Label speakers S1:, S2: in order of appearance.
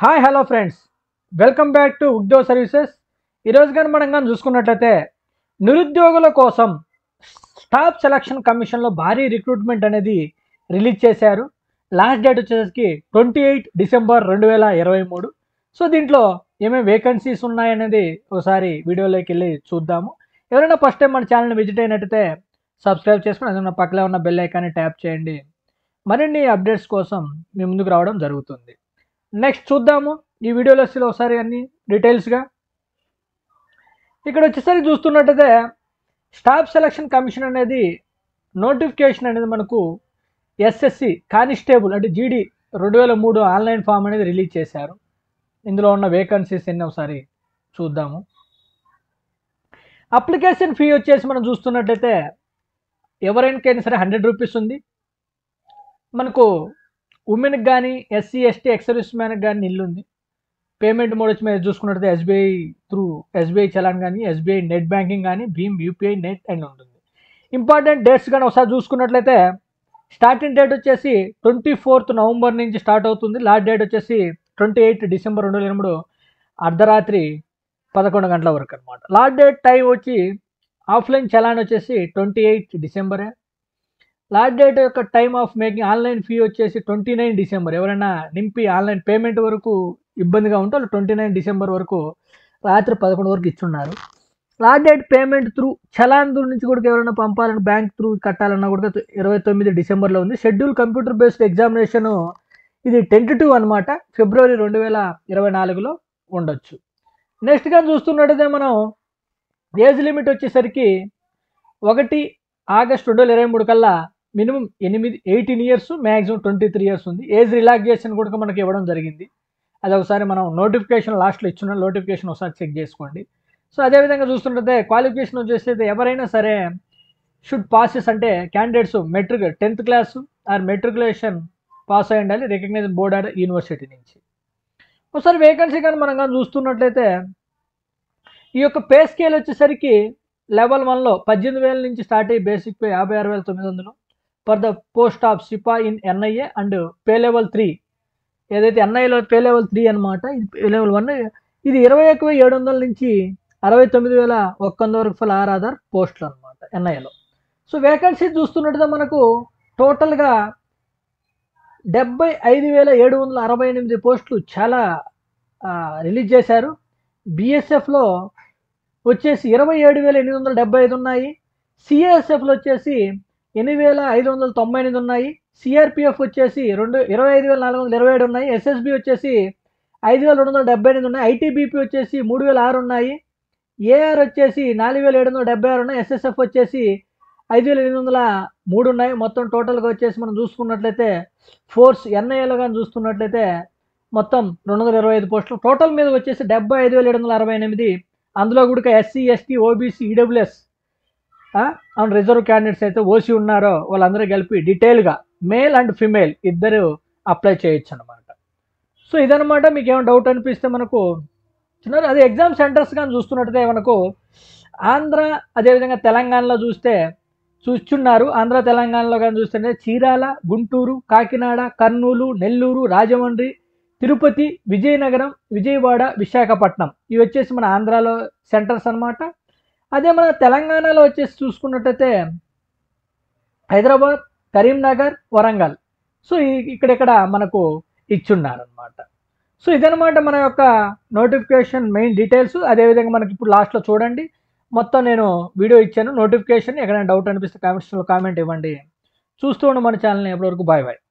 S1: hi hello friends welcome back to ఉగ్డో services ఈరోజు కానీ మనం కానీ చూసుకున్నట్లయితే నిరుద్యోగుల కోసం స్టాఫ్ సెలక్షన్ కమిషన్లో భారీ రిక్రూట్మెంట్ అనేది రిలీజ్ చేశారు లాస్ట్ డేట్ వచ్చేసరికి ట్వంటీ ఎయిట్ డిసెంబర్ రెండు వేల ఇరవై మూడు సో దీంట్లో ఏమేమి వేకెన్సీస్ ఉన్నాయనేది ఒకసారి వీడియోలోకి వెళ్ళి చూద్దాము ఎవరైనా ఫస్ట్ టైం మన ఛానల్ని విజిట్ అయినట్టయితే సబ్స్క్రైబ్ చేసుకుని అదే పక్కనే ఉన్న బెల్ ఐకాన్ని ట్యాప్ చేయండి మరిన్ని అప్డేట్స్ కోసం మీ ముందుకు రావడం జరుగుతుంది నెక్స్ట్ చూద్దాము ఈ వీడియోలో అసలు ఒకసారి అన్ని డీటెయిల్స్గా ఇక్కడ వచ్చేసరికి చూస్తున్నట్టయితే స్టాఫ్ సెలక్షన్ కమిషన్ అనేది నోటిఫికేషన్ అనేది మనకు ఎస్ఎస్సి కానిస్టేబుల్ అంటే జీడీ రెండు వేల మూడు ఆన్లైన్ ఫామ్ అనేది రిలీజ్ చేశారు ఇందులో ఉన్న వేకెన్సీస్ ఎన్ని ఒకసారి చూద్దాము అప్లికేషన్ ఫీ వచ్చేసి మనం చూస్తున్నట్టయితే ఎవరైనా సరే హండ్రెడ్ రూపీస్ ఉంది మనకు ఉమెన్కి కానీ ఎస్సీ ఎస్టీ ఎక్సర్విస్ మ్యాన్కి కానీ ఇల్లు ఉంది పేమెంట్ మోడ్ వచ్చి మీరు చూసుకున్నట్లయితే ఎస్బీఐ త్రూ ఎస్బీఐ చలాన్ కానీ ఎస్బీఐ నెట్ బ్యాంకింగ్ కానీ భీమ్ యూపీఐ నెట్ అని ఉంటుంది ఇంపార్టెంట్ డేట్స్ కానీ ఒకసారి చూసుకున్నట్లయితే స్టార్టింగ్ డేట్ వచ్చేసి ట్వంటీ ఫోర్త్ నవంబర్ నుంచి స్టార్ట్ అవుతుంది లాస్ట్ డేట్ వచ్చేసి ట్వంటీ ఎయిట్ డిసెంబర్ రెండు వేల ఎనిమిది అర్ధరాత్రి పదకొండు గంటల వరకు అనమాట లాస్ట్ డేట్ టైం వచ్చి ఆఫ్లైన్ చలాన్ వచ్చేసి ట్వంటీ ఎయిట్ డిసెంబరే లాస్ట్ డేట్ యొక్క time of making online fee వచ్చేసి ట్వంటీ నైన్ డిసెంబర్ ఎవరైనా నింపి ఆన్లైన్ పేమెంట్ వరకు ఇబ్బందిగా ఉంటే వాళ్ళు ట్వంటీ నైన్ డిసెంబర్ వరకు రాత్రి పదకొండు వరకు ఇచ్చున్నారు last date payment through challan through నుంచి కూడా ఎవరైనా పంపాలని బ్యాంక్ త్రూ కట్టాలన్నా కూడా ఇరవై తొమ్మిది డిసెంబర్లో ఉంది షెడ్యూల్ కంప్యూటర్ బేస్డ్ ఎగ్జామినేషన్ ఇది టెంటేటివ్ అనమాట ఫిబ్రవరి రెండు వేల ఇరవై నాలుగులో ఉండొచ్చు నెక్స్ట్గా చూస్తున్నట్టయితే మనం ఏజ్ లిమిట్ వచ్చేసరికి ఒకటి ఆగస్ట్ రెండు వేల ఇరవై మూడు కల్లా మినిమం ఎనిమిది eighteen years maximum twenty three years ఉంది ఏజ్ రిలాక్సేషన్ కూడా మనకి ఇవ్వడం జరిగింది అది ఒకసారి మనం నోటిఫికేషన్ లాస్ట్లో ఇచ్చిన నోటిఫికేషన్ ఒకసారి చెక్ చేసుకోండి సో అదేవిధంగా చూస్తుంటే క్వాలిఫికేషన్ వచ్చేసి ఎవరైనా సరే షుడ్ పాసెస్ అంటే candidates matric tenth class or matriculation pass అయి ఉండాలి రికగ్నైజ్ బోర్డ్ ఆర్ యూనివర్సిటీ నుంచి ఒకసారి వేకెన్సీ కానీ మనం కానీ చూస్తున్నట్లయితే ఈ యొక్క పే స్కేల్ వచ్చేసరికి లెవెల్ వన్లో పద్దెనిమిది వేల నుంచి స్టార్ట్ అయ్యి బేసిక్ పే యాభై ఆరు వేల తొమ్మిది వందలు ఫర్ ద పోస్ట్ ఆఫ్ సిపా in NIA and pay level three ఏదైతే ఎన్ఐలో పే లెవెల్ త్రీ అనమాట ఇది పే లెవెల్ వన్ ఇది ఇరవై ఒక్క వెయ్యి ఏడు వందల నుంచి అరవై తొమ్మిది వేల ఒక్క వంద వరకు ఫల్ ఆర్ ఆధార్ పోస్టులు అనమాట ఎన్ఐలో సో వేకెన్సీ చూస్తున్నట్టుగా మనకు టోటల్గా డెబ్బై ఐదు వేల ఏడు వందల అరవై ఎనిమిది పోస్టులు చాలా రిలీజ్ చేశారు బిఎస్ఎఫ్లో వచ్చేసి ఇరవై ఏడు వేల ఎనిమిది వందల డెబ్బై ఐదు ఉన్నాయి సిఎస్ఎఫ్లో వచ్చేసి ఎనిమిది వేల ఐదు వందల తొంభై ఎనిమిది ఉన్నాయి సిఆర్పిఎఫ్ వచ్చేసి రెండు ఇరవై ఐదు వేల నాలుగు వందల ఇరవై ఏడు ఉన్నాయి ఎస్ఎస్బి వచ్చేసి ఐదు వేల రెండు వందల డెబ్బై ఎనిమిది ఉన్నాయి ఐటీబీపీ వచ్చేసి మూడు వేల ఆరు ఉన్నాయి ఏఆర్ వచ్చేసి నాలుగు వేల ఏడు వందల డెబ్బై ఆరు ఉన్నాయి ఎస్ఎస్ఎఫ్ వచ్చేసి ఐదు వేల ఎనిమిది వందల మూడు ఉన్నాయి మొత్తం టోటల్గా వచ్చేసి మనం చూసుకున్నట్లయితే ఫోర్స్ ఎన్ఐఏలో కానీ చూస్తున్నట్లయితే మొత్తం రెండు వందల ఇరవై ఐదు పోస్టులు టోటల్ మీద వచ్చేసి డెబ్బై ఐదు వేల ఏడు వందల అరవై ఎనిమిది అందులో కూడా SC ST OBC EWS and reserve candidates అయితే ఓసీ ఉన్నారో వాళ్ళందరూ కలిపి డీటెయిల్గా మేల్ అండ్ ఫిమేల్ ఇద్దరు అప్లై చేయొచ్చు అనమాట సో ఇదనమాట మీకు ఏమైనా డౌట్ అనిపిస్తే మనకు చిన్న అది ఎగ్జామ్ సెంటర్స్ కానీ చూస్తున్నట్టయితే మనకు ఆంధ్ర అదేవిధంగా తెలంగాణలో చూస్తే చూస్తున్నారు ఆంధ్ర తెలంగాణలో కానీ చూస్తే చీరాల గుంటూరు కాకినాడ కర్నూలు నెల్లూరు రాజమండ్రి తిరుపతి విజయనగరం విజయవాడ విశాఖపట్నం ఇవి వచ్చేసి మన ఆంధ్రాలో సెంటర్స్ అనమాట అదే మన తెలంగాణలో వచ్చేసి చూసుకున్నట్టయితే హైదరాబాద్ కరీంనగర్ వరంగల్ సో ఇక్కడెక్కడ మనకు ఇచ్చున్నారనమాట సో ఇదనమాట మన యొక్క నోటిఫికేషన్ మెయిన్ డీటెయిల్స్ అదేవిధంగా మనకి ఇప్పుడు లాస్ట్లో చూడండి మొత్తం నేను వీడియో ఇచ్చాను నోటిఫికేషన్ ఎక్కడైనా డౌట్ అనిపిస్తే కామెంట్స్లో కామెంట్ ఇవ్వండి చూస్తూ ఉండి మన ఛానల్ని ఎప్పటివరకు బాయ్ బాయ్